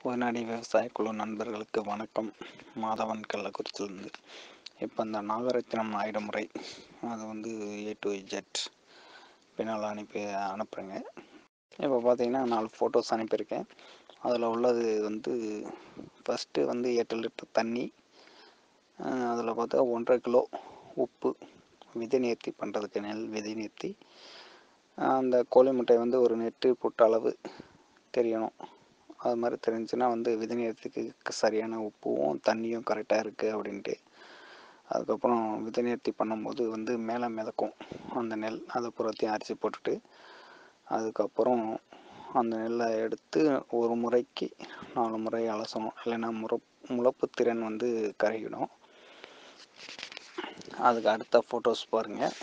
உடனடி விவசாய குழு நண்பர்களுக்கு வணக்கம் மாதவன் கள்ளக்குறிச்சியிலேருந்து இப்போ இந்த நாகரத்தினம் ஆயுட முறை அது வந்து ஏ டு இஜெட் பின்னால் அனுப்பி அனுப்புகிறேங்க இப்போ பார்த்தீங்கன்னா நாலு ஃபோட்டோஸ் அனுப்பியிருக்கேன் அதில் உள்ளது வந்து ஃபஸ்ட்டு வந்து எட்டு லிட்டர் தண்ணி அதில் பார்த்தா ஒன்றரை கிலோ உப்பு விதை நேர்த்தி பண்ணுறதுக்கு நெல் விதை நேர்த்தி அந்த கோழி முட்டை வந்து ஒரு நெட்டு புட்டு அளவு தெரியணும் அது மாதிரி தெரிஞ்சுன்னா வந்து விதை நேர்த்திக்கு சரியான உப்பும் தண்ணியும் கரெக்டாக இருக்குது அப்படின்ட்டு அதுக்கப்புறம் விதை நேர்த்தி பண்ணும்போது வந்து மேலே மிதக்கும் அந்த நெல் அதை புறத்தையும் அரிசி போட்டுட்டு அதுக்கப்புறம் அந்த நெல்லை எடுத்து ஒரு முறைக்கு நாலு முறை அலசணும் இல்லைன்னா முற முளப்பு திறன் வந்து கருகிடும் அதுக்கு அடுத்த ஃபோட்டோஸ் பாருங்கள்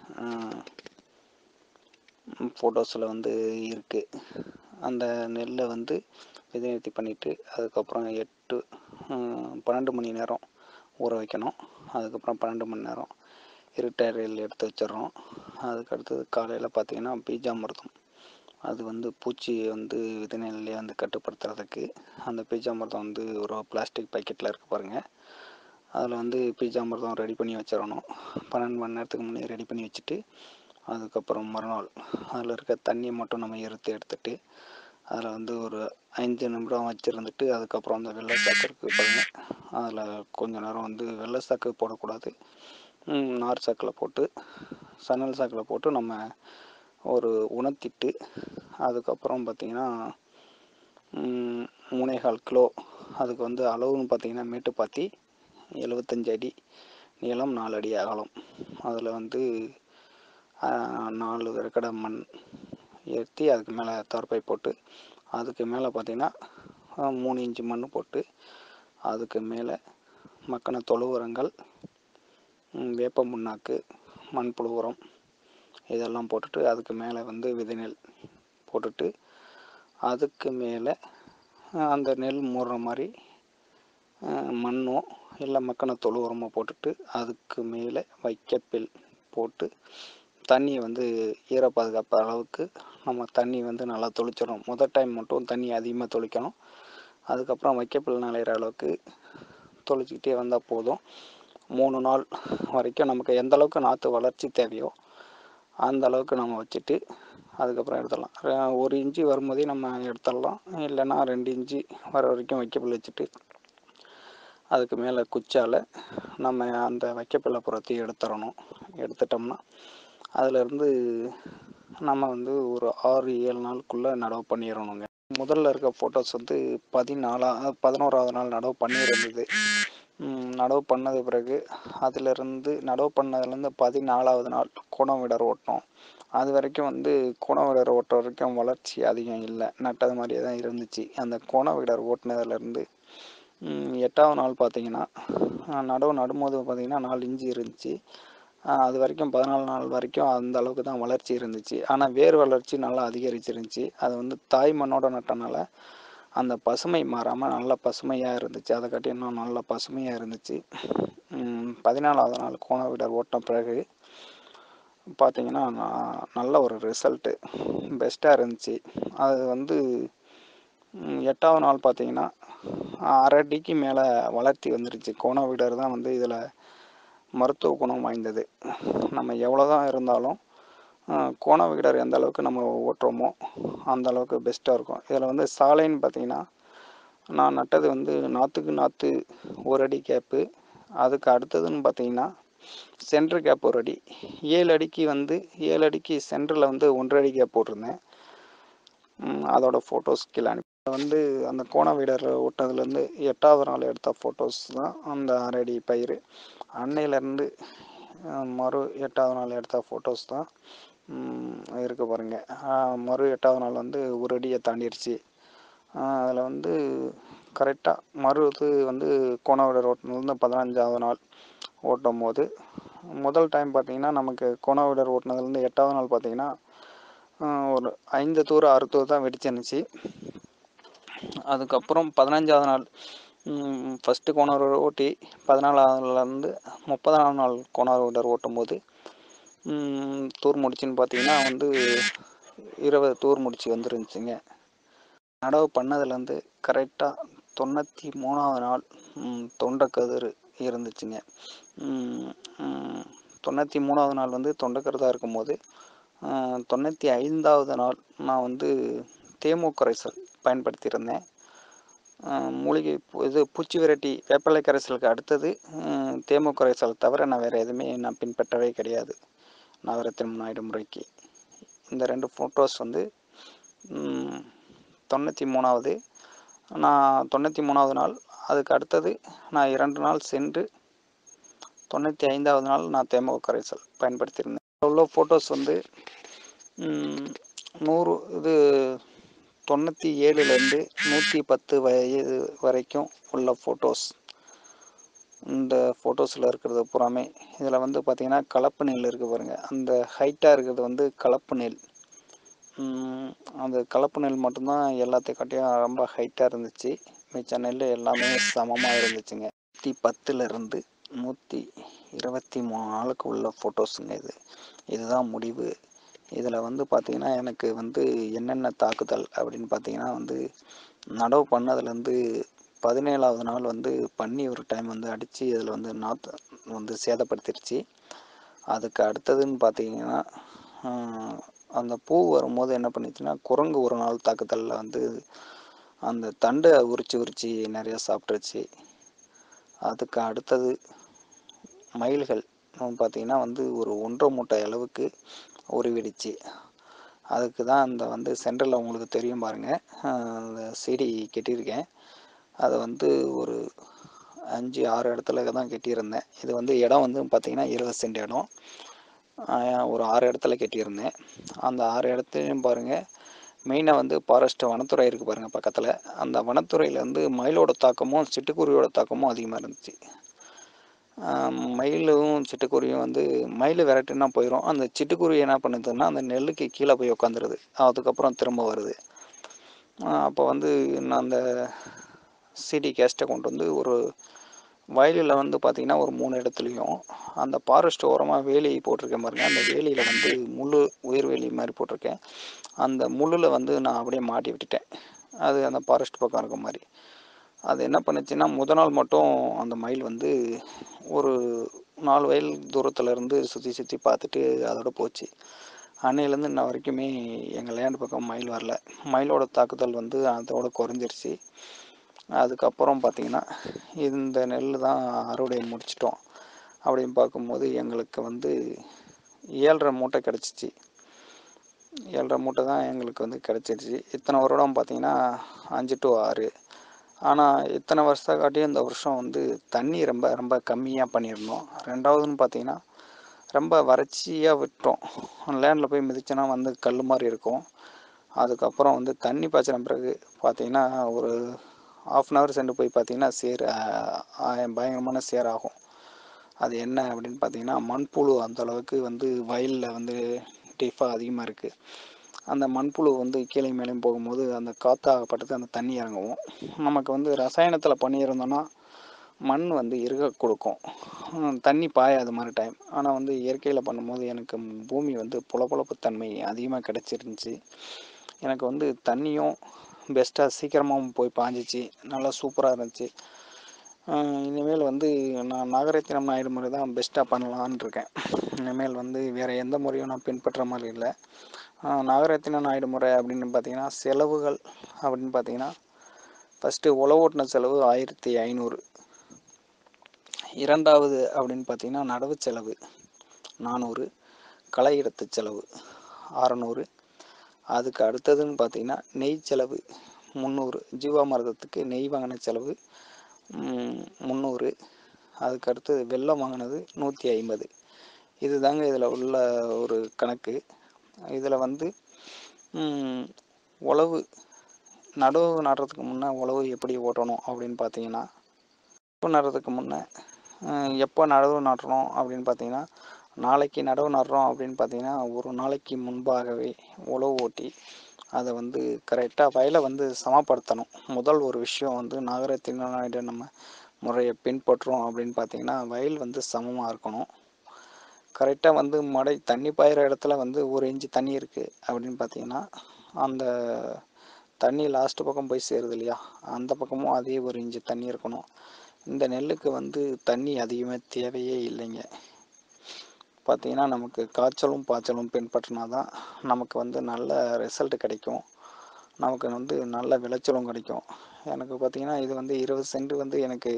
ஃபோட்டோஸில் வந்து இருக்குது அந்த நெல்லை வந்து விதை நேர்த்தி பண்ணிவிட்டு அதுக்கப்புறம் எட்டு பன்னெண்டு மணி நேரம் ஊற வைக்கணும் அதுக்கப்புறம் பன்னெண்டு மணி நேரம் இருட்டறையில் எடுத்து வச்சிடுறோம் அதுக்கு அடுத்தது காலையில் பார்த்தீங்கன்னா பீஜாமிர்தம் அது வந்து பூச்சியை வந்து விதை நெல்லையே வந்து கட்டுப்படுத்துறதுக்கு அந்த பீஜாமிர்தம் வந்து ஒரு பிளாஸ்டிக் பாக்கெட்டில் இருக்குது பாருங்கள் அதில் வந்து பீஜாமிர்தம் ரெடி பண்ணி வச்சிடணும் பன்னெண்டு மணி நேரத்துக்கு முன்னே ரெடி பண்ணி வச்சுட்டு அதுக்கப்புறம் மறுநாள் அதில் இருக்க தண்ணியை மட்டும் நம்ம எடுத்து எடுத்துட்டு அதில் வந்து ஒரு அஞ்சு நிமிடம் வச்சுருந்துட்டு அதுக்கப்புறம் அந்த வெள்ளை சாக்கு இருக்குது பாருங்கள் அதில் கொஞ்ச நேரம் வந்து வெள்ளை சாக்கு போடக்கூடாது நார் சாக்கில் போட்டு சணல் சாக்கில் போட்டு நம்ம ஒரு உணர்த்திட்டு அதுக்கப்புறம் பார்த்திங்கன்னா மூணேகால் கிலோ அதுக்கு வந்து அளவுன்னு பார்த்திங்கன்னா மேட்டுப்பாத்தி எழுபத்தஞ்சு அடி நீளம் நாலு அடி அகலம் அதில் வந்து நாலு விறக்கடை மண் ஏற்றி அதுக்கு மேலே தரப்பை போட்டு அதுக்கு மேலே பார்த்திங்கன்னா மூணு இன்ச்சு மண் போட்டு அதுக்கு மேலே மக்கின தொழு உரங்கள் வேப்ப முன்னாக்கு மண்புழு உரம் இதெல்லாம் போட்டுட்டு அதுக்கு மேலே வந்து விதை நெல் போட்டுட்டு அதுக்கு மேலே அந்த நெல் மூடுற மாதிரி மண்ணோ இல்லை மக்கின தொழு உரமோ போட்டுட்டு அதுக்கு மேலே வைக்கப்பில் போட்டு தண்ணியை வந்து ஈர பாதுகாப்பு அளவுக்கு நம்ம தண்ணி வந்து நல்லா தொளிச்சிடணும் முதல் டைம் மட்டும் தண்ணி அதிகமாக தொளிக்கணும் அதுக்கப்புறம் வைக்கப்பில் நனைகிற அளவுக்கு தொளிச்சிக்கிட்டே வந்தால் போதும் மூணு நாள் வரைக்கும் நமக்கு எந்த அளவுக்கு நாற்று வளர்ச்சி தேவையோ அந்த அளவுக்கு நம்ம வச்சுட்டு அதுக்கப்புறம் எடுத்துடலாம் ஒரு இன்ச்சு வரும்போதே நம்ம எடுத்துடலாம் இல்லைன்னா ரெண்டு இன்ச்சு வர வரைக்கும் வைக்கப்பில் வச்சுட்டு அதுக்கு மேலே குச்சால் நம்ம அந்த வைக்கப்பில்லை புறத்தையும் எடுத்துடணும் எடுத்துட்டோம்னா அதிலேருந்து நம்ம வந்து ஒரு ஆறு ஏழு நாளுக்குள்ளே நடவு பண்ணிடணுங்க முதல்ல இருக்க ஃபோட்டோஸ் வந்து பதினாலா பதினோராவது நாள் நடவு பண்ணியிருந்தது நடவு பண்ணது பிறகு அதிலிருந்து நடவு பண்ணதுலேருந்து பதினாலாவது நாள் குணம் விடர் ஓட்டோம் அது வரைக்கும் வந்து குண விடர் ஓட்ட வரைக்கும் வளர்ச்சி அதிகம் இல்லை நட்டது மாதிரியே தான் இருந்துச்சு அந்த குண விடர் ஓட்டினதுலேருந்து எட்டாவது நாள் பார்த்தீங்கன்னா நடவு நடும்போது பார்த்தீங்கன்னா நாலு இன்ச்சு இருந்துச்சு அது வரைக்கும் பதினாலு நாள் வரைக்கும் அந்த அளவுக்கு தான் வளர்ச்சி இருந்துச்சு ஆனால் வேர் வளர்ச்சி நல்லா அதிகரிச்சிருந்துச்சு அது வந்து தாய் மண்ணோட நட்டனால அந்த பசுமை மாறாமல் நல்ல பசுமையாக இருந்துச்சு அதை காட்டி இன்னும் நல்ல பசுமையாக இருந்துச்சு பதினாலாவது நாள் கோண விடர் ஓட்ட பிறகு பார்த்தீங்கன்னா நல்ல ஒரு ரிசல்ட்டு பெஸ்ட்டாக இருந்துச்சு அது வந்து எட்டாவது நாள் பார்த்தீங்கன்னா அரை அடிக்கு மேலே வளர்த்தி வந்துருச்சு கோண விடர் தான் வந்து இதில் மருத்துவ குணம் வாய்ந்தது நம்ம எவ்வளோ தான் இருந்தாலும் கோண விகடர் எந்த அளவுக்கு நம்ம ஓட்டுறோமோ அந்த அளவுக்கு பெஸ்ட்டாக இருக்கும் இதில் வந்து சாலைன்னு பார்த்தீங்கன்னா நான் நட்டது வந்து நாற்றுக்கு நாற்று ஒரு அடி கேப்பு அதுக்கு அடுத்ததுன்னு பார்த்தீங்கன்னா சென்ட்ரு கேப் ஒரு அடி ஏழு அடிக்கு வந்து ஏழு அடிக்கு சென்டரில் வந்து ஒன்றரை அடி கேப் போட்டிருந்தேன் அதோட ஃபோட்டோஸ் கீழே அனுப்பி வந்து அந்த கோண வீடர் ஓட்டதுலேருந்து எட்டாவது நாள் எடுத்த ஃபோட்டோஸ் தான் அந்த அரடி பயிர் அன்னையிலேருந்து மறு எட்டாவது நாள் எடுத்த ஃபோட்டோஸ் தான் இருக்க பாருங்க மறு எட்டாவது நாள் வந்து ஒரு அடியை தாண்டிடுச்சு அதில் வந்து கரெக்டாக மறு இது வந்து கோணவிடர் ஓட்டினதுலேருந்து பதினஞ்சாவது நாள் ஓட்டும் போது முதல் டைம் பார்த்தீங்கன்னா நமக்கு கோணவிடர் ஓட்டினதுலேருந்து எட்டாவது நாள் பார்த்தீங்கன்னா ஒரு ஐந்து தூர் ஆறு தூர் தான் வெடிச்சிருந்துச்சு அதுக்கப்புறம் பதினஞ்சாவது நாள் ஃபஸ்ட்டு கோணர் ஓட்டி பதினாலாவதுலேருந்து முப்பதாம் நாள் கோணர் விடர் ஓட்டும் போது தூர் முடிச்சுன்னு பார்த்தீங்கன்னா வந்து இருபது தூர் முடிச்சு வந்துருந்துச்சுங்க நடவு பண்ணதுலேருந்து கரெக்டாக தொண்ணூற்றி மூணாவது நாள் ம், தொண்டைக்கதிர் இருந்துச்சுங்க ம், ம், தொண்ணூற்றி மூணாவது நாள் வந்து தொண்டைக்கருதாக இருக்கும்போது ஆஹ், தொண்ணூற்றி ஐந்தாவது நாள் நான் வந்து தேமு கரைசல் பயன்படுத்தியிருந்தேன் ஆஹ், மூலிகை பூ- இது பூச்சி விரட்டி வேப்பிலை கரைசலுக்கு அடுத்தது ஆஹ், தேமு கரைசல் தவிர நான் வேறு எதுவுமே நான் பின்பற்றவே கிடையாது நவரத்தினம் நாயுடு முறைக்கு இந்த ரெண்டு ஃபோட்டோஸ் வந்து ம், தொண்ணூற்றி மூணாவது நான் தொண்ணூற்றி மூணாவது நாள் அதுக்கு அடுத்தது நான் இரண்டு நாள் சென்று தொண்ணூற்றி ஐந்தாவது நாள் நான் தேமக கரைசல் பயன்படுத்தியிருந்தேன் உள்ள ஃபோட்டோஸ் வந்து ம், நூறு இது தொண்ணூற்றி ஏழுலேருந்து நூற்றி பத்து வயது வரைக்கும் உள்ள ஃபோட்டோஸ் இந்த ஃபோட்டோஸில் இருக்கிறது பூராமே இதில் வந்து பார்த்தீங்கன்னா கலப்பு நெல் இருக்குது பாருங்கள் அந்த ஹைட்டாக இருக்கிறது வந்து கலப்பு நெல் ம், அந்த கலப்பு நெல் மட்டும்தான் எல்லாத்தையும் காட்டியும் ரொம்ப ஹைட்டாக இருந்துச்சு மிச்ச நெல் எல்லாமே சமமாக இருந்துச்சுங்க நூற்றி பத்துலேருந்து நூற்றி இருபத்தி மூணு நாளுக்கு உள்ள ஃபோட்டோஸுங்க இது இதுதான் முடிவு இதில் வந்து பார்த்திங்கன்னா எனக்கு வந்து என்னென்ன தாக்குதல் அப்படின்னு பார்த்தீங்கன்னா வந்து நடவு பண்ணதுலேருந்து பதினேழாவது நாள் வந்து பன்னி ஒரு டைம் வந்து அடித்து இதில் வந்து நாற்று வந்து சேதப்படுத்திடுச்சு அதுக்கு அடுத்ததுன்னு பார்த்தீங்கன்னா ஆஹ், அந்த பூ வரும்போது என்ன பண்ணிச்சுன்னா குரங்கு ஒரு நாள் தாக்குதலில் வந்து அந்த தண்டை உரிச்சு உரிச்சு நிறையா சாப்பிட்ருச்சு அதுக்கு அடுத்தது மயில்கள் பார்த்தீங்கன்னா வந்து ஒரு ஒன்றரை மூட்டை அளவுக்கு உருவிடுச்சு அதுக்கு தான் அந்த வந்து சென்டரில் உங்களுக்கு தெரியும் பாருங்கள் அந்த செடி கட்டியிருக்கேன் அதை வந்து ஒரு அஞ்சு ஆறு இடத்துல தான் கட்டியிருந்தேன் இது வந்து இடம் வந்து பார்த்திங்கன்னா இருபது சென்ட் இடம் ஆஹ் ஒரு ஆறு இடத்துல கட்டியிருந்தேன் அந்த ஆறு இடத்துலையும் பாருங்கள் மெயினாக வந்து ஃபாரஸ்ட் வனத்துறை இருக்குது பாருங்கள் பக்கத்தில் அந்த வனத்துறையில் வந்து மயிலோட தாக்கமும் சிட்டுக்குருவியோட தாக்கமும் அதிகமாக இருந்துச்சு ஆஹ் மயிலும் சிட்டுக்குருவியும் வந்து மயில் விரட்டுனா போயிடும் அந்த சிட்டுக்குருவி என்ன பண்ணுதுன்னா அந்த நெல்லுக்கு கீழே போய் உட்காந்துருது அதுக்கப்புறம் திரும்ப வருது அப்போ வந்து நான் அந்த சிடி கேஸ்ட்டை கொண்டு வந்து ஒரு வயலில் வந்து பார்த்திங்கன்னா ஒரு மூணு இடத்துலையும் அந்த ஃபாரஸ்ட் ஓரமாக வேலி போட்டிருக்கேன் பாருங்க அந்த வேலியில் வந்து முள் உயிர் வேலி மாதிரி போட்டிருக்கேன் அந்த முள்ளில் வந்து நான் அப்படியே மாட்டி விட்டுட்டேன் அது அந்த ஃபாரஸ்ட் பக்கம் இருக்க மாதிரி அது என்ன பண்ணுச்சுன்னா முத நாள் மட்டும் அந்த மயில் வந்து ஒரு நாலு வயல் தூரத்துல இருந்து சுற்றி சுற்றி பார்த்துட்டு அதோட போச்சு அன்னையிலேருந்து இன்ன வரைக்குமே எங்கள் லேண்ட் பக்கம் மயில் வரல மயிலோட தாக்குதல் வந்து அதோட குறைஞ்சிருச்சு அதுக்கப்புறம் பார்த்தீங்கன்னா இந்த நெல் தான் அறுவடை முடிச்சிட்டோம் அப்படின்னு பார்க்கும்போது எங்களுக்கு வந்து ஏழரை மூட்டை கிடச்சிச்சு ஏழரை மூட்டை தான் எங்களுக்கு வந்து கிடச்சிருச்சு இத்தனை வருடம் பார்த்தீங்கன்னா அஞ்சு டு ஆறு ஆனால் இத்தனை வருஷத்தை காட்டியும் இந்த வருஷம் வந்து தண்ணி ரொம்ப ரொம்ப கம்மியாக பண்ணியிருந்தோம் ரெண்டாவதுன்னு பார்த்தீங்கன்னா ரொம்ப வறட்சியாக விட்டோம் லேண்டில் போய் மிதிச்சோன்னா வந்து கல் மாதிரி இருக்கும் அதுக்கப்புறம் வந்து தண்ணி பாய்ச்சின பிறகு பார்த்தீங்கன்னா ஒரு ஆஃப் அன் ஹவர் சென்று போய் பார்த்தீங்கன்னா சேர் ஆஹ், ஆஹ், பயங்கரமான சேர் ஆகும் அது என்ன அப்படின்னு பார்த்தீங்கன்னா மண்புழு அந்த அளவுக்கு வந்து வயலில் வந்து டீஃபாக அதிகமாக இருக்குது அந்த மண்புழு வந்து கீழே மேலேயும் போகும்போது அந்த காத்தாகப்பட்டது அந்த தண்ணி இறங்கவும் நமக்கு வந்து ரசாயனத்தில் பண்ணியிருந்தோன்னா மண் வந்து இருக கொடுக்கும் ஹம், தண்ணி பாயாது மாதிரி டைம் ஆனால் வந்து இயற்கையில் பண்ணும்போது எனக்கு பூமி வந்து புலப்புலப்பு தன்மை அதிகமாக கிடச்சிருந்துச்சி எனக்கு வந்து தண்ணியும் பெஸ்ட்டாக சீக்கிரமாகவும் போய் பாஞ்சிச்சு நல்லா சூப்பராக இருந்துச்சு ஆஹ் இனிமேல் வந்து நான் நாகரத்தினம் நாயுடு முறை தான் பெஸ்ட்டாக பண்ணலான்னு இருக்கேன் இனிமேல் வந்து வேறு எந்த முறையும் நான் பின்பற்ற மாதிரி இல்லை ஆஹ் நாகரத்தின நாயுடு முறை அப்படின்னு பார்த்தீங்கன்னா செலவுகள் அப்படின்னு பார்த்தீங்கன்னா ஃபஸ்ட்டு உழவு ஓட்டின செலவு ஆயிரத்தி ஐநூறு இரண்டாவது அப்படின்னு பார்த்தீங்கன்னா நடவு செலவு நானூறு களை எடுத்த செலவு அறநூறு அதுக்கு அடுத்ததுன்னு பார்த்தீங்கன்னா நெய் செலவு முந்நூறு ஜீவாமிர்தத்துக்கு நெய் வாங்கின செலவு ம், முந்நூறு அதுக்கு அடுத்தது வெல்லம் வாங்கினது நூற்றி ஐம்பது இது தாங்க இதில் உள்ள ஒரு கணக்கு இதில் வந்து ம், உழவு நடவு நடுறதுக்கு முன்னே உழவு எப்படி ஓட்டணும் அப்படின்னு பார்த்தீங்கன்னா நடவு நடுறதுக்கு முன்னே அஹ், எப்போ நடவு நடுறோம் அப்படின்னு பார்த்தீங்கன்னா நாளைக்கு நடவு நடுறோம் அப்படின்னு பார்த்தீங்கன்னா ஒரு நாளைக்கு முன்பாகவே உழவு ஓட்டி அதை வந்து கரெக்டாக வயலை வந்து சமப்படுத்தணும் முதல் ஒரு விஷயம் வந்து நாகரத்தின நம்ம முறையை பின்பற்றுறோம் அப்படின்னு பார்த்தீங்கன்னா வயல் வந்து சமமாக இருக்கணும் கரெக்டாக வந்து மழை தண்ணி பாயிற இடத்துல வந்து ஒரு இன்ச்சு தண்ணி இருக்குது அப்படின்னு பார்த்தீங்கன்னா அந்த தண்ணி லாஸ்ட்டு பக்கம் போய் சேருது இல்லையா அந்த பக்கமும் அதே ஒரு இன்ச்சு தண்ணி இருக்கணும் இந்த நெல்லுக்கு வந்து தண்ணி அதிகமாக தேவையே இல்லைங்க பார்த்தீங்கன்னா நமக்கு காய்ச்சலும் பாய்ச்சலும் பின்பற்றினா தான் நமக்கு வந்து நல்ல ரிசல்ட் கிடைக்கும் நமக்கு வந்து நல்ல விளைச்சலும் கிடைக்கும் எனக்கு பார்த்தீங்கன்னா இது வந்து இருபது சென்ட் வந்து எனக்கு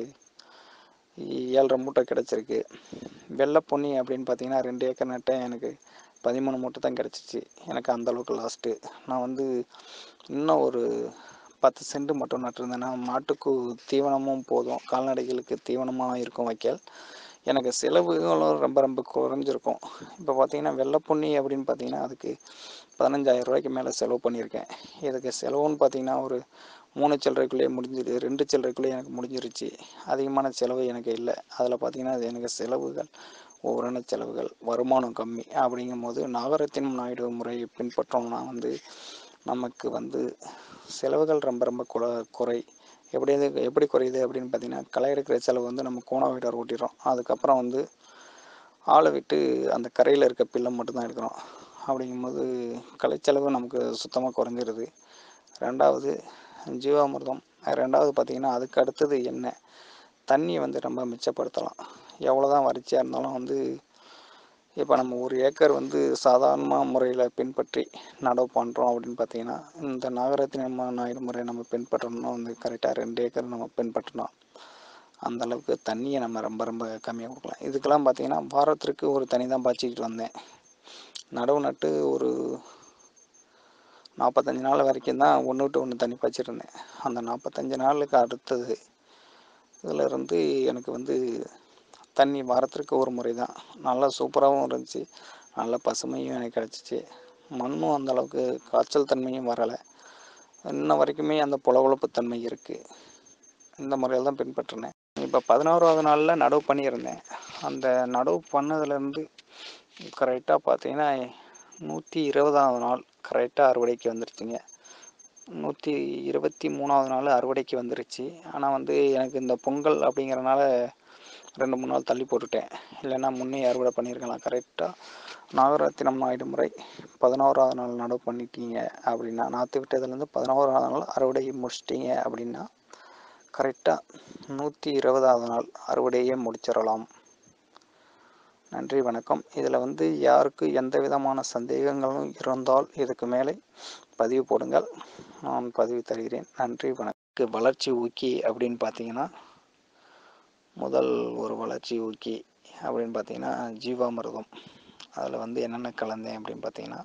ஏழரை மூட்டை கிடச்சிருக்கு வெள்ளை பொன்னி அப்படின்னு பார்த்தீங்கன்னா ரெண்டு ஏக்கர் நட்டேன் எனக்கு பதிமூணு மூட்டை தான் கிடச்சிச்சு எனக்கு அந்த அளவுக்கு லாஸ்ட்டு நான் வந்து இன்னும் ஒரு பத்து சென்ட் மட்டும் நட்டிருந்தேன்னா மாட்டுக்கு தீவனமும் போதும் கால்நடைகளுக்கு தீவனமாக இருக்கும் வைக்கல் எனக்கு செலவுகளும் ரொம்ப ரொம்ப குறைஞ்சிருக்கும் இப்போ பார்த்தீங்கன்னா வெள்ளை பொன்னி அப்படின்னு பார்த்தீங்கன்னா அதுக்கு பதினஞ்சாயிரம் ரூபாய்க்கு மேலே செலவு பண்ணியிருக்கேன் இதுக்கு செலவுன்னு பார்த்தீங்கன்னா ஒரு மூணு சில்லறைக்குள்ளேயே முடிஞ்சுது ரெண்டு சில்லறைக்குள்ளேயே எனக்கு முடிஞ்சிருச்சு அதிகமான செலவு எனக்கு இல்லை அதில் பார்த்தீங்கன்னா அது எனக்கு செலவுகள் ஒவ்வொரு செலவுகள் வருமானம் கம்மி அப்படிங்கும்போது நாகரத்தினம் நாயுடு முறையை பின்பற்றோம்னா வந்து நமக்கு வந்து செலவுகள் ரொம்ப ரொம்ப குறை குறை எப்படி இது எப்படி குறையுது அப்படின்னு பார்த்தீங்கன்னா களை எடுக்கிற செலவு வந்து நம்ம கோண வீடர் ஓட்டிடுறோம் அதுக்கப்புறம் வந்து ஆளை விட்டு அந்த கரையில் இருக்க பில்லை மட்டும்தான் எடுக்கிறோம் அப்படிங்கும்போது கலைச்செலவு நமக்கு சுத்தமாக குறைஞ்சிருது ரெண்டாவது ஜீவாமிர்தம் ரெண்டாவது பார்த்திங்கன்னா அதுக்கு அடுத்தது எண்ணெய் தண்ணியை வந்து ரொம்ப மிச்சப்படுத்தலாம் எவ்வளோ தான் வறட்சியாக இருந்தாலும் வந்து இப்போ நம்ம ஒரு ஏக்கர் வந்து சாதாரண முறையில் பின்பற்றி நடவு பண்ணுறோம் அப்படின்னு பார்த்தீங்கன்னா இந்த நாகரத்தின நாயுடு முறையை நம்ம பின்பற்றணும்னா வந்து கரெக்டாக ரெண்டு ஏக்கர் நம்ம பின்பற்றணும் அந்த அளவுக்கு தண்ணியை நம்ம ரொம்ப ரொம்ப கம்மியாக கொடுக்கலாம் இதுக்கெல்லாம் பார்த்தீங்கன்னா வாரத்திற்கு ஒரு தனி தான் பாய்ச்சிக்கிட்டு வந்தேன் நடவு நட்டு ஒரு நாற்பத்தஞ்சு நாள் வரைக்கும் தான் ஒன்று விட்டு ஒன்று தண்ணி பாய்ச்சிருந்தேன் அந்த நாற்பத்தஞ்சு நாளுக்கு அடுத்தது இதில் இருந்து எனக்கு வந்து தண்ணி வாரத்திற்கு ஒரு முறை தான் நல்லா சூப்பராகவும் இருந்துச்சு நல்ல பசுமையும் எனக்கு கிடச்சிச்சு மண்ணும் அந்த அளவுக்கு காய்ச்சல் தன்மையும் வரலை இன்ன வரைக்குமே அந்த புலவழப்பு தன்மை இருக்குது இந்த முறையில் தான் பின்பற்றினேன் இப்போ பதினோராவது நாளில் நடவு பண்ணியிருந்தேன் அந்த நடவு பண்ணதுலேருந்து கரெக்டாக பார்த்தீங்கன்னா நூற்றி இருபதாவது நாள் கரெக்டாக அறுவடைக்கு வந்துருச்சுங்க நூற்றி இருபத்தி மூணாவது நாள் அறுவடைக்கு வந்துருச்சு ஆனால் வந்து எனக்கு இந்த பொங்கல் அப்படிங்கிறனால ரெண்டு மூணு நாள் தள்ளி போட்டுட்டேன் இல்லைன்னா முன்னே அறுவடை பண்ணியிருக்கலாம் கரெக்டாக நாகரத்தினம் நாயுடு முறை பதினோராவது நாள் நடவு பண்ணிட்டீங்க அப்படின்னா நாற்று விட்டதுலேருந்து பதினோராவது நாள் அறுவடை முடிச்சிட்டீங்க அப்படின்னா கரெக்டாக நூற்றி இருபதாவது நாள் அறுவடையே முடிச்சிடலாம் நன்றி வணக்கம் இதில் வந்து யாருக்கு எந்த விதமான சந்தேகங்களும் இருந்தால் இதுக்கு மேலே பதிவு போடுங்கள் நான் பதிவு தருகிறேன் நன்றி வணக்கம் வளர்ச்சி ஊக்கி அப்படின்னு பார்த்தீங்கன்னா முதல் ஒரு வளர்ச்சி ஊக்கி அப்படின்னு பார்த்தீங்கன்னா ஜீவாமிர்தம் அதில் வந்து என்னென்ன கலந்தேன் அப்படின்னு பார்த்தீங்கன்னா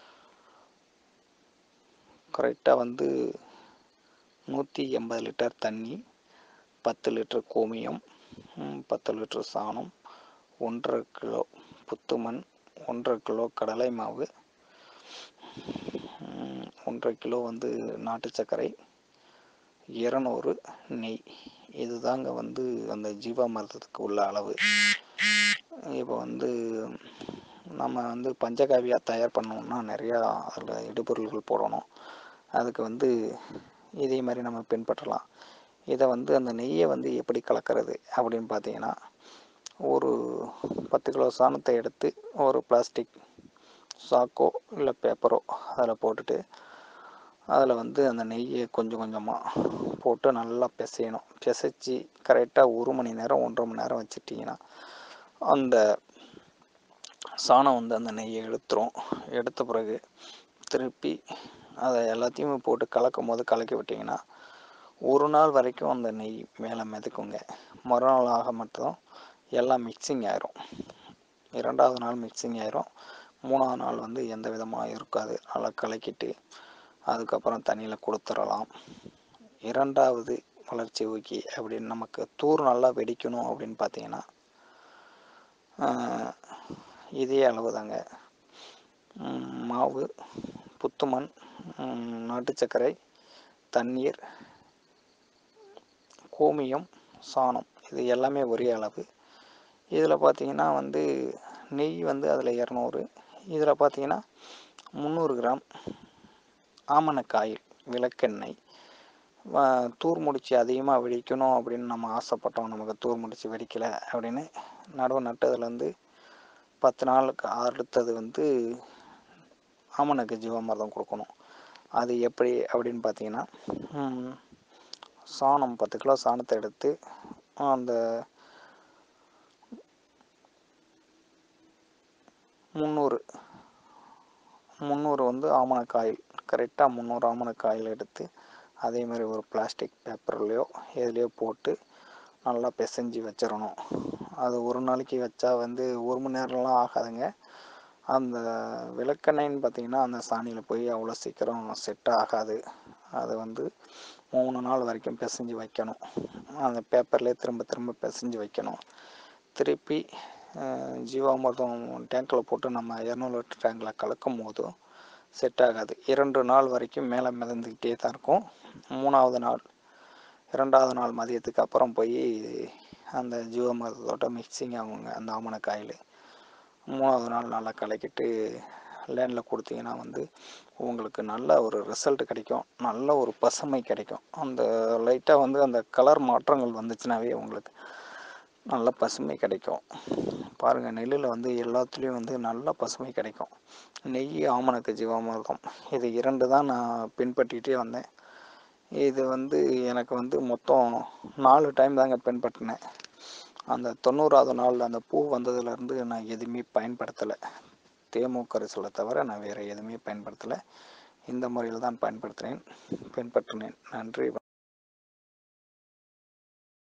கரெக்டாக வந்து நூற்றி எண்பது லிட்டர் தண்ணி பத்து லிட்டர் கோமியம் ம், பத்து லிட்டர் சாணம் ஒன்றரை கிலோ புத்துமண் ஒன்றரை கிலோ கடலை மாவு ம், ஒன்றரை கிலோ வந்து நாட்டு சர்க்கரை இரநூறு நெய் இதுதாங்க வந்து அந்த ஜீவாமிர்தத்துக்கு உள்ள அளவு இப்போ வந்து நம்ம வந்து பஞ்சகாவியா தயார் பண்ணோம்னா நிறையா அதில் இடுபொருள்கள் போடணும் அதுக்கு வந்து இதே மாதிரி நம்ம பின்பற்றலாம் இதை வந்து அந்த நெய்யை வந்து எப்படி கலக்கிறது அப்படின்னு பார்த்தீங்கன்னா ஒரு பத்து கிலோ சாணத்தை எடுத்து ஒரு பிளாஸ்டிக் சாக்கோ இல்லை பேப்பரோ அதில் போட்டுட்டு அதில் வந்து அந்த நெய்யை கொஞ்சம் கொஞ்சமாக போட்டு நல்லா பிசையணும் பிசைச்சி கரெக்டாக ஒரு மணி நேரம் ஒன்றரை மணி நேரம் வச்சிட்டிங்கன்னா அந்த சாணம் வந்து அந்த நெய்யை இழுத்துரும் எடுத்த பிறகு திருப்பி அதை எல்லாத்தையும் போட்டு கலக்கும் போது கலக்கி விட்டிங்கன்னா ஒரு நாள் வரைக்கும் அந்த நெய் மேலே மிதக்குங்க மறுநாள் ஆக மட்டும் எல்லாம் மிக்சிங் ஆயிரும் இரண்டாவது நாள் மிக்சிங் ஆயிரும் மூணாவது நாள் வந்து எந்த விதமாக இருக்காது நல்லா கலக்கிட்டு அதுக்கப்புறம் தண்ணியில் கொடுத்துடலாம் இரண்டாவது வளர்ச்சி ஊக்கி அப்படின்னு நமக்கு தூர் நல்லா வெடிக்கணும் அப்படின்னு பார்த்தீங்கன்னா ஆஹ், இதே அளவு தாங்க ம், மாவு புத்துமண் ம், நாட்டு சர்க்கரை தண்ணீர் கோமியம் சாணம் இது எல்லாமே ஒரே அளவு இதில் பார்த்தீங்கன்னா வந்து நெய் வந்து அதில் இரநூறு இதில் பார்த்தீங்கன்னா முந்நூறு கிராம் ஆமணக்காயில் விளக்கெண்ணெய் வ- தூர் முடிச்சு அதிகமாக வெடிக்கணும் அப்படின்னு நம்ம ஆசைப்பட்டோம் நமக்கு தூர் முடிச்சு வெடிக்கலை அப்படின்னு நடுவு நட்டதுலேருந்து பத்து நாளுக்கு அடுத்தது வந்து ஆமணக்கு ஜீவாமிர்தம் கொடுக்கணும் அது எப்படி அப்படின்னு பார்த்தீங்கன்னா ம், சாணம் பத்து கிலோ சாணத்தை எடுத்து அந்த முந்நூறு முந்நூறு வந்து ஆமணக்காயில் கரெக்டாக முந்நூறு ஆமணக்காயில் எடுத்து அதே மாதிரி ஒரு பிளாஸ்டிக் பேப்பர்லேயோ எதுலேயோ போட்டு நல்லா பிசைஞ்சு வச்சிடணும் அது ஒரு நாளைக்கு வச்சா வந்து ஒரு மணி நேரம்லாம் ஆகாதுங்க அந்த விளக்கெண்ணெய்ன்னு பார்த்தீங்கன்னா அந்த சாணியில் போய் அவ்வளோ சீக்கிரம் செட் ஆகாது அது வந்து மூணு நாள் வரைக்கும் பிசைஞ்சு வைக்கணும் அந்த பேப்பர்லேயே திரும்ப திரும்ப பிசைஞ்சு வைக்கணும் திருப்பி அஹ், ஜீவாமிர்தம் டேங்க்கில் போட்டு நம்ம இரநூறு லிட்டர் டேங்கில் கலக்கும் போது செட் ஆகாது இரண்டு நாள் வரைக்கும் மேலே மிதந்துக்கிட்டே தான் இருக்கும் மூணாவது நாள் இரண்டாவது நாள் மதியத்துக்கு அப்புறம் போய் அந்த ஜீவாமிர்தத்தோட மிக்சிங் ஆகுங்க அந்த ஆமணக்காயில் மூணாவது நாள் நல்லா கலக்கிட்டு லேனில் கொடுத்தீங்கன்னா வந்து உங்களுக்கு நல்ல ஒரு ரிசல்ட் கிடைக்கும் நல்ல ஒரு பசுமை கிடைக்கும் அந்த லைட்டாக வந்து அந்த கலர் மாற்றங்கள் வந்துச்சுனாவே உங்களுக்கு நல்ல பசுமை கிடைக்கும் பாருங்கள் நெல்லில் வந்து எல்லாத்துலேயும் வந்து நல்ல பசுமை கிடைக்கும் நெய் ஆமணக்கு ஜீவாமிர்தம் இது இரண்டு தான் நான் பின்பற்றிட்டே வந்தேன் இது வந்து எனக்கு வந்து மொத்தம் நாலு டைம் தாங்க பின்பற்றினேன் அந்த தொண்ணூறாவது நாள் அந்த பூ வந்ததுலேருந்து நான் எதுவுமே பயன்படுத்தலை தேமு கரிசலை தவிர நான் வேறு எதுவுமே பயன்படுத்தலை இந்த முறையில் தான் பயன்படுத்தினேன் பின்பற்றினேன் நன்றி வணக்கம்